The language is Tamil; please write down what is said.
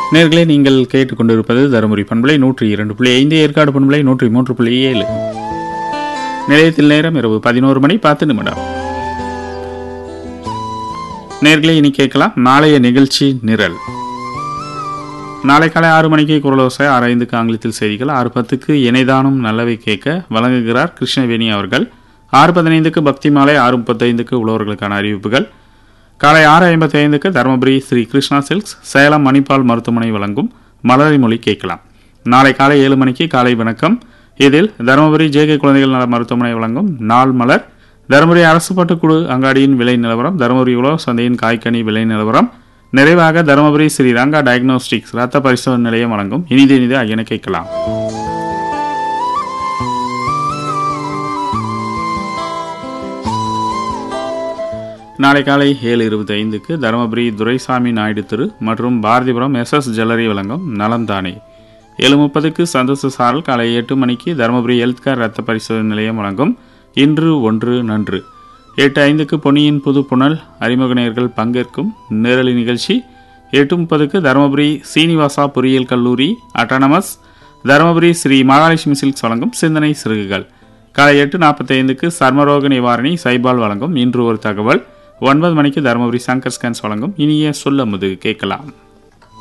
நேர்களே நீங்கள் கேட்டுக்கொண்டிருப்பது தருமபுரி பண்பலை நூற்றி இரண்டு புள்ளி ஐந்து ஏற்காடு பண்பலை நூற்றி மூன்று புள்ளி ஏழு நிலையத்தில் நேரம் இரவு பதினோரு மணி பத்து நிமிடம் நேர்களே இனி கேட்கலாம் நாளைய நிகழ்ச்சி நிரல் நாளை காலை ஆறு மணிக்கு குரலோசை ஆறு ஐந்துக்கு ஆங்கிலத்தில் செய்திகள் ஆறு பத்துக்கு இணைதானும் நல்லவை கேட்க வழங்குகிறார் கிருஷ்ணவேணி அவர்கள் ஆறு பதினைந்துக்கு பக்தி மாலை ஆறு முப்பத்தைந்துக்கு உழவர்களுக்கான அறிவிப்புகள் காலை ஆறு ஐம்பத்தி ஐந்துக்கு தருமபுரி ஸ்ரீ கிருஷ்ணா சில்க்ஸ் சேலம் மணிப்பால் மருத்துவமனை வழங்கும் மலரை மொழி கேட்கலாம் நாளை காலை ஏழு மணிக்கு காலை வணக்கம் இதில் தருமபுரி ஜேகே குழந்தைகள் நல மருத்துவமனை வழங்கும் நாள் மலர் தருமபுரி அரசு பட்டுக்குழு அங்காடியின் விலை நிலவரம் தருமபுரி உழவு சந்தையின் காய்கனி விலை நிலவரம் நிறைவாக தருமபுரி ஸ்ரீ ரங்கா டயக்னோஸ்டிக்ஸ் ரத்த பரிசோதனை நிலையம் வழங்கும் இனிது இனிது ஆகியன கேட்கலாம் நாளை காலை ஏழு இருபத்தி ஐந்துக்கு தருமபுரி துரைசாமி நாயுடு திரு மற்றும் பாரதிபுரம் எஸ் எஸ் ஜுவல்லரி வழங்கும் நலம்தானே ஏழு முப்பதுக்கு சந்தோஷ சாரல் காலை எட்டு மணிக்கு தருமபுரி ஹெல்த் கேர் ரத்த பரிசோதனை நிலையம் வழங்கும் இன்று ஒன்று நன்று எட்டு ஐந்துக்கு பொன்னியின் புது புனல் அறிமுக நேயர்கள் பங்கேற்கும் நேரலை நிகழ்ச்சி எட்டு முப்பதுக்கு தருமபுரி சீனிவாசா பொறியியல் கல்லூரி அட்டானமஸ் தருமபுரி ஸ்ரீ மகாலட்சுமி சில்க்ஸ் வழங்கும் சிந்தனை சிறுகுகள் காலை எட்டு நாற்பத்தி ஐந்துக்கு சர்மரோக நிவாரணி சைபால் வழங்கும் இன்று ஒரு தகவல் ஒன்பது மணிக்கு தருமபுரி சங்கர் ஸ்கேன்ஸ் வழங்கும் இனிய சொல்ல முது கேட்கலாம்